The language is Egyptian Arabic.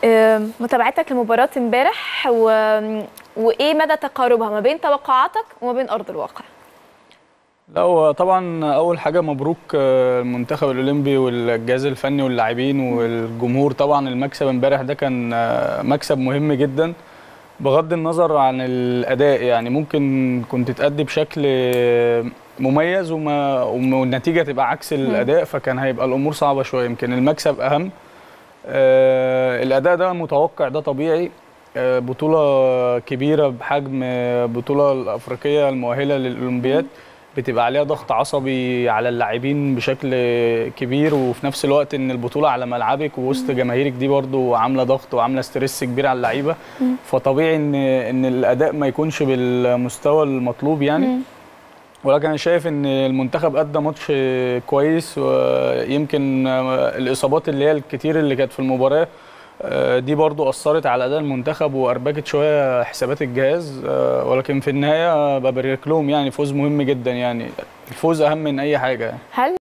آم، متابعتك لمباراة امبارح و... وايه مدى تقاربها ما بين توقعاتك وما بين ارض الواقع لا هو طبعا اول حاجه مبروك آه، المنتخب الاولمبي والجهاز الفني واللاعبين والجمهور طبعا المكسب امبارح ده كان آه، مكسب مهم جدا بغض النظر عن الاداء يعني ممكن كنت تأدي بشكل آه، مميز وما وما- والنتيجه تبقى عكس الاداء فكان هيبقى الامور صعبه شويه يمكن المكسب اهم آه، الاداء ده متوقع ده طبيعي آه، بطوله كبيره بحجم آه، بطوله الافريقيه المؤهله للاولمبياد بتبقى عليها ضغط عصبي على اللاعبين بشكل كبير وفي نفس الوقت ان البطوله على ملعبك ووسط جماهيرك دي برضو عامله ضغط وعامله ستريس كبير على اللعيبه فطبيعي ان ان الاداء ما يكونش بالمستوى المطلوب يعني ولكن انا شايف ان المنتخب ادى ماتش كويس ويمكن الاصابات اللي هي الكتير اللي كانت في المباراه آه، دي برضو اثرت على اداء المنتخب واربكت شويه حسابات الجهاز آه، ولكن في النهايه ببارك لهم يعني فوز مهم جدا يعني الفوز اهم من اي حاجه هل